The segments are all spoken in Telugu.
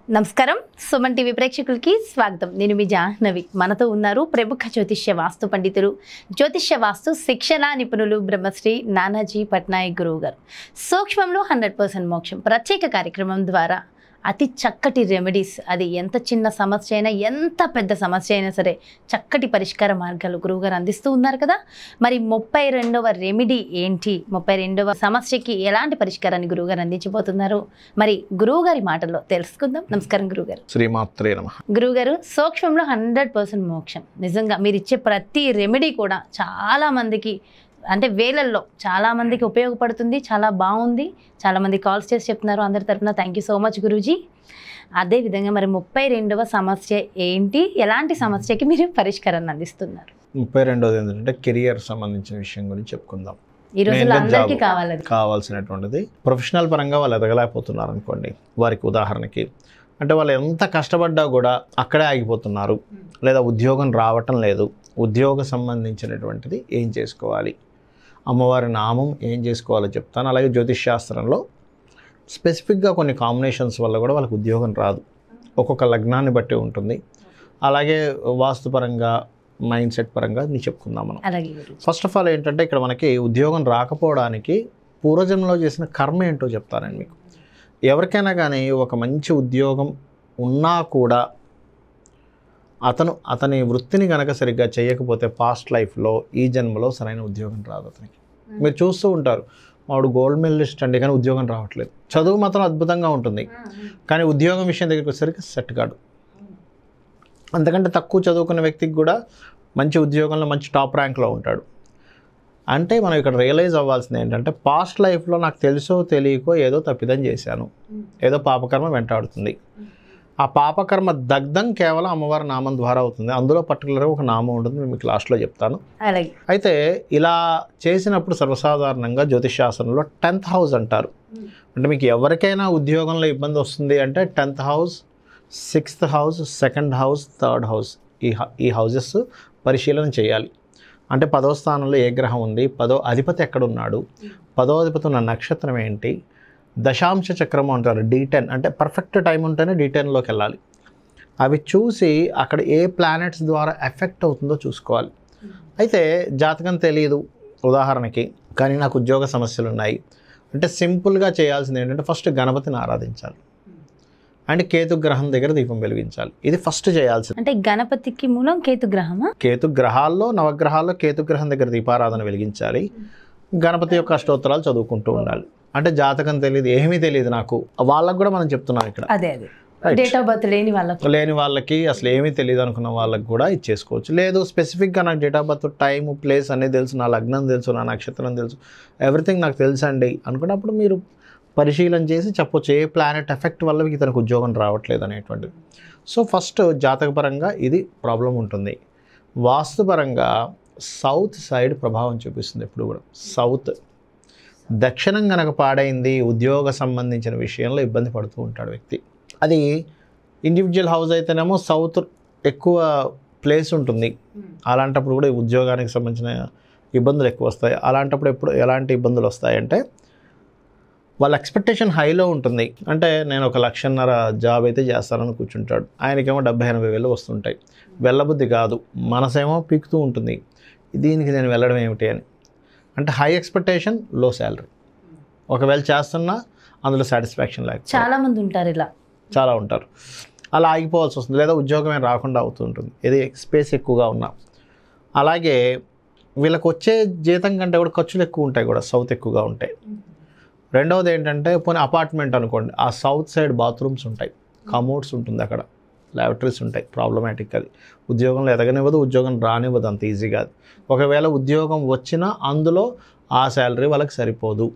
నమస్కారం సుమన్ టీవీ ప్రేక్షకులకి స్వాగతం నేను మీ జాహ్నవి మనతో ఉన్నారు ప్రముఖ జ్యోతిష్య వాస్తు పండితులు జ్యోతిష్య వాస్తు శిక్షణ నిపుణులు బ్రహ్మశ్రీ నానాజీ పట్నాయక్ గురువు గారు సూక్ష్మంలో హండ్రెడ్ పర్సెంట్ మోక్షం ప్రత్యేక కార్యక్రమం ద్వారా అతి చక్కటి రెమెడీస్ అది ఎంత చిన్న సమస్య అయినా ఎంత పెద్ద సమస్య అయినా సరే చక్కటి పరిష్కార మార్గాలు గురువుగారు అందిస్తూ ఉన్నారు కదా మరి ముప్పై రెండవ రెమెడీ ఏంటి ముప్పై రెండవ సమస్యకి ఎలాంటి పరిష్కారాన్ని గురువుగారు అందించబోతున్నారు మరి గురువుగారి మాటల్లో తెలుసుకుందాం నమస్కారం గురువుగారు శ్రీమాత్రే నమ గురువుగారు సూక్ష్మంలో హండ్రెడ్ పర్సెంట్ మోక్షం నిజంగా మీరు ఇచ్చే ప్రతి రెమెడీ కూడా చాలా మందికి అంటే వేలల్లో చాలా మందికి ఉపయోగపడుతుంది చాలా బాగుంది చాలా మంది కాల్స్ చేసి చెప్తున్నారు అందరి తరపున thank you so much Guruji అదే విధంగా మరి ముప్పై రెండవ సమస్య ఏంటి ఎలాంటి సమస్యకి మీరు పరిష్కారాన్ని అందిస్తున్నారు ముప్పై రెండోది ఏంటంటే కెరియర్ సంబంధించిన విషయం గురించి చెప్పుకుందాం ఈ రోజుల్లో Main గా అందరికీ job. కావాలి అది. కావాల్సినటువంటిది ప్రొఫెషనల్ పరంగా వాళ్ళు ఎదగలేకపోతున్నారు అనుకోండి వారికి ఉదాహరణకి అంటే వాళ్ళు ఎంత కష్టపడ్డా కూడా అక్కడే ఆగిపోతున్నారు లేదా ఉద్యోగం రావటం లేదు ఉద్యోగ సంబంధించినటువంటిది ఏం చేసుకోవాలి అమ్మవారి నామం ఏం చేసుకోవాలో చెప్తాను అలాగే జ్యోతిష్ శాస్త్రంలో స్పెసిఫిక్గా కొన్ని కాంబినేషన్స్ వల్ల కూడా వాళ్ళకి ఉద్యోగం రాదు ఒక్కొక్క లగ్నాన్ని బట్టి ఉంటుంది అలాగే వాస్తుపరంగా మైండ్ సెట్ పరంగా నీ చెప్పుకుందాం మనం అలాగే గురూజీ ఫస్ట్ ఆఫ్ ఆల్ ఏంటంటే ఇక్కడ మనకి ఉద్యోగం రాకపోవడానికి పూర్వజన్మలో చేసిన కర్మ ఏంటో చెప్తానండి మీకు ఎవరికైనా కానీ ఒక మంచి ఉద్యోగం ఉన్నా కూడా అతను అతని వృత్తిని కనుక సరిగ్గా చేయకపోతే పాస్ట్ లైఫ్లో ఈ జన్మలో సరైన ఉద్యోగం రాదు అతనికి మీరు చూస్తూ ఉంటారు వాడు గోల్డ్ మెడలిస్ట్ అండి కానీ ఉద్యోగం రావట్లేదు చదువు మాత్రం అద్భుతంగా ఉంటుంది కానీ ఉద్యోగం విషయం దగ్గరికి వచ్చేసరికి సెట్ కాడు అంతకంటే తక్కువ చదువుకున్న వ్యక్తికి కూడా మంచి ఉద్యోగంలో మంచి టాప్ ర్యాంక్లో ఉంటాడు అంటే మనం ఇక్కడ రియలైజ్ అవ్వాల్సింది ఏంటంటే పాస్ట్ లైఫ్లో నాకు తెలుసో తెలియకో ఏదో తప్పిదం చేశాను ఏదో పాపకర్మ వెంటాడుతుంది ఆ పాపకర్మ దగ్ధం కేవలం అమ్మవారి నామం ద్వారా అవుతుంది అందులో పర్టికులర్గా ఒక నామం ఉంటుంది నేను మీకు లాస్ట్లో చెప్తాను అలాగే అయితే ఇలా చేసినప్పుడు సర్వసాధారణంగా జ్యోతిష్ శాస్త్రంలో టెన్త్ హౌస్ అంటారు అంటే మీకు ఎవరికైనా ఉద్యోగంలో ఇబ్బంది వస్తుంది అంటే tenth house sixth house second house third house ఈ హ- ఈ హౌజెస్ పరిశీలన చేయాలి అంటే పదో స్థానంలో ఏ గ్రహం ఉంది పదో అధిపతి ఎక్కడ ఉన్నాడు పదో అధిపతి ఉన్న నక్షత్రం ఏంటి దశాంశ చక్రం అంటారు డీ టెన్ అంటే పర్ఫెక్ట్ టైం ఉంటేనే డీ టెన్లోకి వెళ్ళాలి అవి చూసి అక్కడ ఏ ప్లానెట్స్ ద్వారా ఎఫెక్ట్ అవుతుందో చూసుకోవాలి అయితే జాతకం తెలియదు ఉదాహరణకి కానీ నాకు ఉద్యోగ సమస్యలు ఉన్నాయి అంటే సింపుల్గా చేయాల్సింది ఏంటంటే ఫస్ట్ గణపతిని ఆరాధించాలి అండ్ కేతు గ్రహం దగ్గర దీపం వెలిగించాలి ఇది ఫస్ట్ చేయాల్సింది అంటే గణపతికి మూలం కేతు గ్రహమా కేతు గ్రహాల్లో నవగ్రహాల్లో కేతు గ్రహం దగ్గర దీపారాధన వెలిగించాలి గణపతి యొక్క అష్టోత్తరాలు చదువుకుంటూ ఉండాలి అంటే జాతకం తెలియదు ఏమీ తెలియదు నాకు వాళ్ళకు కూడా మనం చెప్తున్నాం ఇక్కడ అదే అదే Right. డేట్ ఆఫ్ బర్త్ లేని వాళ్ళకు లేని వాళ్ళకి అసలు ఏమీ తెలియదు అనుకున్న వాళ్ళకి కూడా ఇచ్చేసుకోవచ్చు లేదు స్పెసిఫిక్గా నాకు date of birth time place అనేది తెలుసు నా లగ్నం తెలుసు నా నక్షత్రం తెలుసు ఎవ్రీథింగ్ నాకు తెలుసు అండి అనుకున్నప్పుడు మీరు పరిశీలన చేసి చెప్పొచ్చు ఏ ప్లానెట్ ఎఫెక్ట్ వల్ల మీకు తనకు ఉద్యోగం రావట్లేదు అనేటువంటిది సో ఫస్ట్ జాతకపరంగా ఇది ప్రాబ్లం ఉంటుంది వాస్తుపరంగా సౌత్ సైడ్ ప్రభావం చూపిస్తుంది ఎప్పుడు కూడా సౌత్ దక్షిణం గనక పాడైంది ఉద్యోగ సంబంధించిన విషయంలో ఇబ్బంది పడుతూ ఉంటాడు వ్యక్తి అది ఇండివిజువల్ హౌస్ అయితేనేమో సౌత్ ఎక్కువ ప్లేస్ ఉంటుంది అలాంటప్పుడు కూడా ఈ ఉద్యోగానికి సంబంధించిన ఇబ్బందులు ఎక్కువ వస్తాయి అలాంటప్పుడు ఎప్పుడు ఎలాంటి ఇబ్బందులు వస్తాయంటే వాళ్ళ ఎక్స్పెక్టేషన్ హైలో ఉంటుంది అంటే నేను ఒక లక్షన్నర జాబ్ అయితే చేస్తానని కూర్చుంటాడు ఆయనకేమో డెబ్బై ఎనభై వేలు వస్తుంటాయి వెళ్ళబుద్ధి కాదు మనసేమో పీకుతూ ఉంటుంది దీనికి నేను వెళ్ళడం ఏమిటి అని అంటే హై ఎక్స్పెక్టేషన్ లో శాలరీ ఒకవేళ చేస్తున్నా అందులో సాటిస్ఫాక్షన్ లేక చాలా మంది ఉంటారు ఇలా చాలా ఉంటారు అలా ఆగిపోవాల్సి వస్తుంది లేదా ఉద్యోగమే రాకుండా అవుతూ ఉంటుంది ఇది స్పేస్ ఎక్కువగా ఉన్నా అలాగే వీళ్ళకి వచ్చే జీతం కంటే కూడా ఖర్చులు ఎక్కువ ఉంటాయి కూడా సౌత్ ఎక్కువగా ఉంటాయి రెండవది ఏంటంటే పోనీ అపార్ట్మెంట్ అనుకోండి ఆ సౌత్ సైడ్ బాత్రూమ్స్ ఉంటాయి కమోడ్స్ ఉంటుంది అక్కడ ల్యాబరేటరీస్ ఉంటాయి ప్రాబ్లమాటిక్ అది ఉద్యోగంలో ఎదగనివ్వదు ఉద్యోగం రానివ్వదు అంత ఈజీగా అది ఒకవేళ ఉద్యోగం వచ్చినా అందులో ఆ శాలరీ వాళ్ళకి సరిపోదు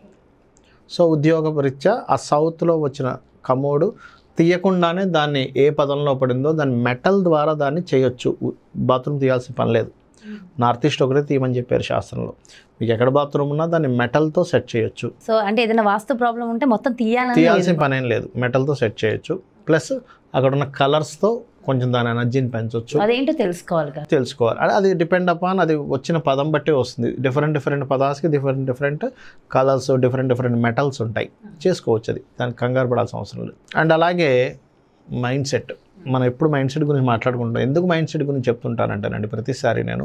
సో ఉద్యోగ రీత్యా ఆ సౌత్లో వచ్చిన కమోడు తీయకుండానే దాన్ని ఏ పదంలో పడిందో దాన్ని మెటల్ ద్వారా దాన్ని చేయొచ్చు బాత్రూమ్ తీయాల్సిన పని లేదు నార్త్ ఈస్ట్ ఒకటే తీయమని చెప్పారు శాస్త్రంలో మీకు ఎక్కడ బాత్రూమ్ ఉన్నా దాన్ని మెటల్తో సెట్ చేయొచ్చు సో అంటే ఏదైనా వాస్తు ప్రాబ్లం ఉంటే మొత్తం తీయాలని తీయాల్సిన లేదు. పని ఏం లేదు మెటల్తో సెట్ చేయొచ్చు ప్లస్ అక్కడ ఉన్న కలర్స్తో కొంచెం దాని ఎనర్జీని పెంచవచ్చు అదేంటో తెలుసుకోవాలి కదా తెలుసుకోవాలి అది- అది డిపెండ్ అపాన్ అది వచ్చిన పదం బట్టి వస్తుంది డిఫరెంట్ డిఫరెంట్ పదాస్కి different different colours different different metals ఉంటాయి చేసుకోవచ్చు అది దానికి కంగారు పడాల్సిన అవసరం లేదు అండ్ అలాగే మైండ్ సెట్ మనం ఎప్పుడు మైండ్ సెట్ గురించి మాట్లాడుకుంటాం ఎందుకు మైండ్ సెట్ గురించి చెప్తుంటానంటేనండి ప్రతిసారి నేను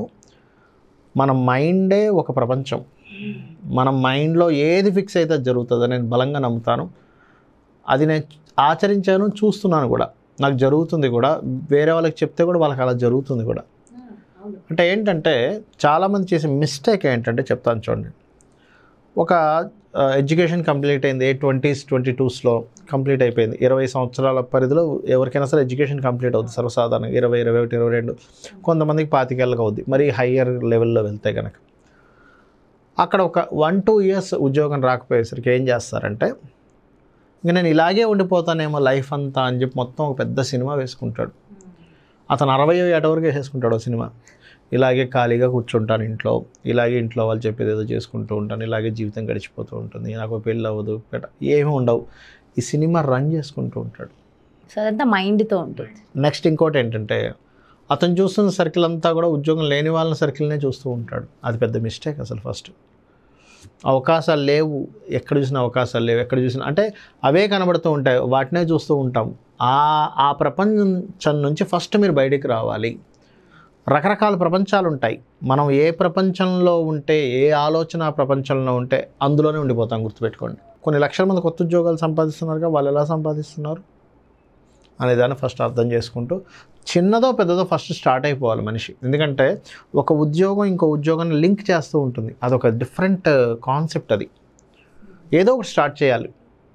మన మైండే ఒక ప్రపంచం మన మైండ్లో ఏది ఫిక్స్ అయితే అది జరుగుతుందో నేను బలంగా నమ్ముతాను అది నేను ఆచరించాను చూస్తున్నాను కూడా నాకు జరుగుతుంది కూడా వేరే వాళ్ళకి చెప్తే కూడా వాళ్ళకి అలా జరుగుతుంది కూడా అంటే ఏంటంటే చాలామంది చేసే మిస్టేక్ ఏంటంటే చెప్తాను చూడండి ఒక ఎడ్యుకేషన్ కంప్లీట్ అయింది ట్వంటీస్ ట్వంటీ టూస్లో కంప్లీట్ అయిపోయింది ఇరవై సంవత్సరాల పరిధిలో ఎవరికైనా సరే ఎడ్యుకేషన్ కంప్లీట్ అవుతుంది సర్వసాధారణంగా ఇరవై ఇరవై ఒకటి ఇరవై రెండు కొంతమందికి పాతికేళ్ళకి అవుద్ది మరి హయ్యర్ లెవెల్లో వెళ్తే కనుక అక్కడ ఒక వన్ టూ ఇయర్స్ ఉద్యోగం రాకపోయేసరికి ఏం చేస్తారంటే ఇంక నేను ఇలాగే ఉండిపోతానేమో లైఫ్ అంతా అని చెప్పి మొత్తం ఒక పెద్ద సినిమా వేసుకుంటాడు అతను అరవై ఏట వరకు వేసేసుకుంటాడు ఆ సినిమా ఇలాగే ఖాళీగా కూర్చుంటాను ఇంట్లో ఇలాగే ఇంట్లో వాళ్ళు చెప్పేది ఏదో చేసుకుంటూ ఉంటాను ఇలాగే జీవితం గడిచిపోతూ ఉంటుంది నాకు పెళ్ళి అవ్వదు పెట్ట ఏమీ ఉండవు ఈ సినిమా రన్ చేసుకుంటూ ఉంటాడు సో అదంతా మైండ్తో ఉంటుంది నెక్స్ట్ ఇంకోటి ఏంటంటే అతను చూస్తున్న సర్కిల్ అంతా కూడా ఉద్యోగం లేని వాళ్ళ సర్కిల్నే చూస్తూ ఉంటాడు అది పెద్ద మిస్టేక్ అసలు ఫస్ట్ అవకాశాలు లేవు ఎక్కడ చూసినా అవకాశాలు లేవు ఎక్కడ చూసినా అంటే అవే కనబడుతూ ఉంటాయి వాటినే చూస్తూ ఉంటాం ఆ ఆ ప్రపంచం నుంచి ఫస్ట్ మీరు బయటికి రావాలి రకరకాల ప్రపంచాలు ఉంటాయి మనం ఏ ప్రపంచంలో ఉంటే ఏ ఆలోచన ఆ ప్రపంచంలో ఉంటే అందులోనే ఉండిపోతాం గుర్తుపెట్టుకోండి కొన్ని లక్షల మంది కొత్త ఉద్యోగాలు సంపాదిస్తున్నారుగా వాళ్ళు ఎలా సంపాదిస్తున్నారు అనేదాన్ని ఫస్ట్ అర్థం చేసుకుంటూ చిన్నదో పెద్దదో ఫస్ట్ స్టార్ట్ అయిపోవాలి మనిషి ఎందుకంటే ఒక ఉద్యోగం ఇంకో ఉద్యోగాన్ని లింక్ చేస్తూ ఉంటుంది అదొక డిఫరెంట్ కాన్సెప్ట్ అది ఏదో ఒకటి స్టార్ట్ చేయాలి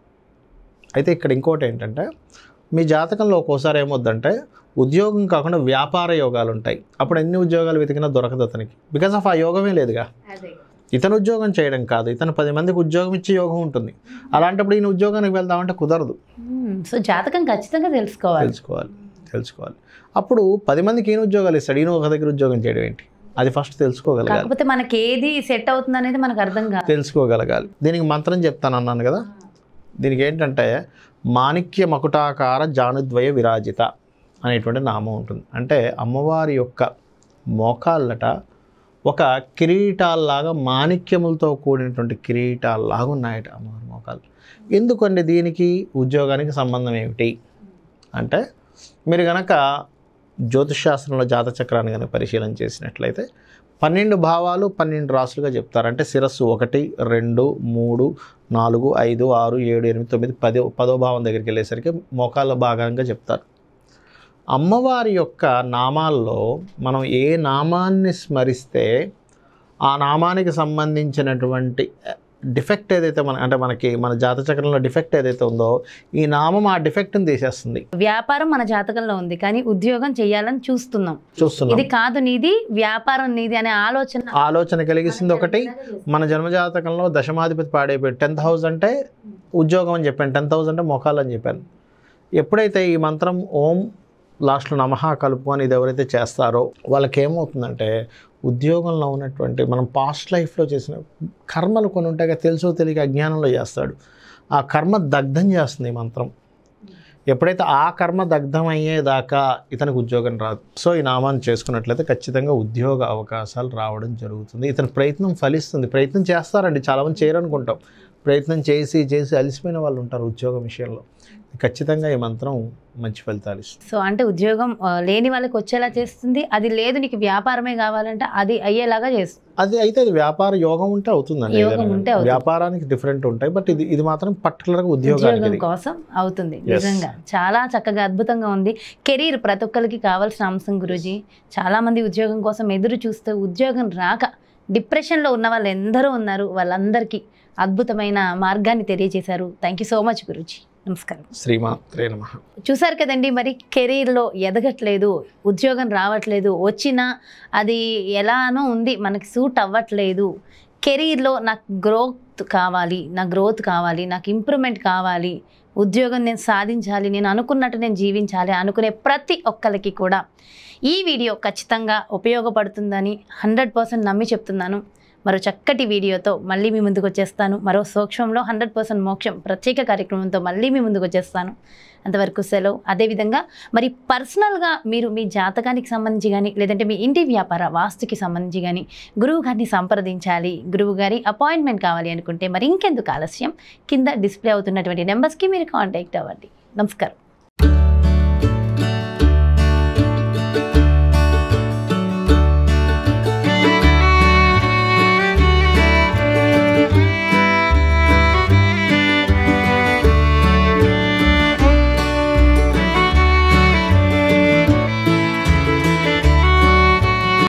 అయితే ఇక్కడ ఇంకోటి ఏంటంటే మీ జాతకంలో ఒక్కోసారి ఏమొద్దంటే ఉద్యోగం కాకుండా వ్యాపార యోగాలు ఉంటాయి అప్పుడు ఎన్ని ఉద్యోగాలు వెతికినా దొరకదు అతనికి బికాస్ ఆఫ్ ఆ యోగమే లేదుగా ఇతను ఉద్యోగం చేయడం కాదు ఇతను పది మందికి ఉద్యోగం ఇచ్చే యోగం ఉంటుంది అలాంటప్పుడు ఈయన ఉద్యోగానికి వెళ్దామంటే కుదరదు సో జాతకం ఖచ్చితంగా తెలుసుకోవాలి తెలుసుకోవాలి తెలుసుకోవాలి అప్పుడు పది మందికి ఈయన ఉద్యోగాలు ఇస్తాడు ఈయన ఒక దగ్గర ఉద్యోగం చేయడం ఏంటి అది ఫస్ట్ తెలుసుకోగలగాలి కాకపోతే మనకి ఏది సెట్ అవుతుంది అనేది మనకు అర్థం కాదు తెలుసుకోగలగాలి దీనికి మంత్రం చెప్తాను అన్నాను కదా దీనికి ఏంటంటే మాణిక్య మకుటాకార జానుద్వయ విరాజిత అనేటువంటి నామం ఉంటుంది అంటే అమ్మవారి యొక్క మోకాళ్ళట ఒక కిరీటాల్లాగా మాణిక్యములతో కూడినటువంటి కిరీటాల్లాగా ఉన్నాయట అమ్మవారి మోకాళ్ళు ఎందుకండి దీనికి ఉద్యోగానికి సంబంధం ఏమిటి అంటే మీరు కనుక జ్యోతిషాస్త్రంలో జాత చక్రాన్ని కనుక పరిశీలన చేసినట్లయితే పన్నెండు భావాలు పన్నెండు రాసులుగా చెప్తారు అంటే శిరస్సు ఒకటి రెండు మూడు నాలుగు ఐదు ఆరు ఏడు ఎనిమిది తొమ్మిది పదో పదో భావం దగ్గరికి వెళ్ళేసరికి మోకాళ్ళ భాగంగా చెప్తారు అమ్మవారి యొక్క నామాల్లో మనం ఏ నామాన్ని స్మరిస్తే ఆ నామానికి సంబంధించినటువంటి డిఫెక్ట్ ఏదైతే మన అంటే మనకి మన జాత చక్రంలో డిఫెక్ట్ ఏదైతే ఉందో ఈ నామం ఆ డిఫెక్ట్ని తీసేస్తుంది వ్యాపారం మన జాతకంలో ఉంది కానీ ఉద్యోగం చేయాలని చూస్తున్నాం చూస్తున్నాం ఇది కాదు నీది వ్యాపారం నీది అనే ఆలోచన ఆలోచన కలిగిస్తుంది ఒకటి మన జన్మజాతకంలో దశమాధిపతి పాడైపోయాడు టెన్త్ హౌస్ అంటే ఉద్యోగం అని చెప్పాను టెన్త్ హౌస్ అంటే మొఖాలు అని చెప్పాను ఎప్పుడైతే ఈ మంత్రం ఓం లాస్ట్లో నమః కలుపుకొని ఇది ఎవరైతే చేస్తారో వాళ్ళకి ఏమవుతుందంటే ఉద్యోగంలో ఉన్నటువంటి మనం పాస్ట్ లైఫ్లో చేసిన కర్మలు కొన్ని ఉంటాయి కదా, తెలుసో తెలియక అజ్ఞానంలో చేస్తాడు ఆ కర్మ దగ్ధం చేస్తుంది ఈ మంత్రం ఎప్పుడైతే ఆ కర్మ దగ్ధం అయ్యేదాకా ఇతనికి ఉద్యోగం రాదు సో ఈ నామాన్ని చేసుకున్నట్లయితే ఖచ్చితంగా ఉద్యోగ అవకాశాలు రావడం జరుగుతుంది ఇతని ప్రయత్నం ఫలిస్తుంది ప్రయత్నం చేస్తారండి చాలామంది చేయరనుకుంటాం ప్రయత్నం చేసి చేసి అలసిపోయిన వాళ్ళు ఉంటారు ఉద్యోగం విషయంలో ఖచ్చితంగా ఈ మంత్రం మంచి ఫలితాలు ఇస్తుంది సో అంటే ఉద్యోగం ఆ, లేని వాళ్ళకి వచ్చేలా చేస్తుంది అది లేదు నీకు వ్యాపారమే కావాలంటే అది అయ్యేలాగా చేస్తుంది అది అయితే అది వ్యాపార యోగం ఉంటే అవుతుందండి యోగం ఏదైనా. ఉంటే అవుతుంది. వ్యాపారానికి డిఫరెంట్ ఉంటాయి బట్ ఇది ఇది మాత్రం పర్టికులర్గా ఉద్యోగానికి ఉద్యోగం ఇది. కోసం అవుతుంది Yes. నిజంగా చాలా చక్కగా అద్భుతంగా ఉంది కెరీర్ ప్రతి ఒక్కరికి కావాల్సిన అంశం గురూజీ చాలా మంది ఉద్యోగం కోసం ఎదురు చూస్తూ ఉద్యోగం రాక డిప్రెషన్లో ఉన్న వాళ్ళు ఎందరో ఉన్నారు వాళ్ళందరికీ అద్భుతమైన మార్గాన్ని తెలియజేశారు thank you so much Guruji నమస్కారం శ్రీమాత్రే నమః చూసారు కదండి మరి కెరీర్లో ఎదగట్లేదు ఉద్యోగం రావట్లేదు వచ్చినా అది ఎలానో ఉంది మనకి సూట్ అవ్వట్లేదు కెరీర్లో నాకు గ్రోత్ కావాలి నా గ్రోత్ కావాలి నాకు ఇంప్రూవ్మెంట్ కావాలి ఉద్యోగం నేను సాధించాలి నేను అనుకున్నట్టు నేను జీవించాలి అనుకునే ప్రతి ఒక్కరికి కూడా ఈ వీడియో ఖచ్చితంగా ఉపయోగపడుతుందని హండ్రెడ్ పర్సెంట్ నమ్మి చెప్తున్నాను మరో చక్కటి వీడియోతో మళ్ళీ మీ ముందుకు వచ్చేస్తాను మరో సూక్ష్మంలో హండ్రెడ్ పర్సెంట్ మోక్షం ప్రత్యేక కార్యక్రమంతో మళ్ళీ మీ ముందుకు వచ్చేస్తాను అంతవరకు సెలవు అదేవిధంగా మరి పర్సనల్గా మీరు మీ జాతకానికి సంబంధించి కానీ లేదంటే మీ ఇంటి వ్యాపార వాస్తుకి సంబంధించి కానీ గురువు గారిని సంప్రదించాలి గురువు గారి అపాయింట్మెంట్ కావాలి అనుకుంటే మరి ఇంకెందుకు ఆలస్యం కింద డిస్ప్లే అవుతున్నటువంటి నెంబర్స్కి మీరు కాంటాక్ట్ అవ్వండి నమస్కారం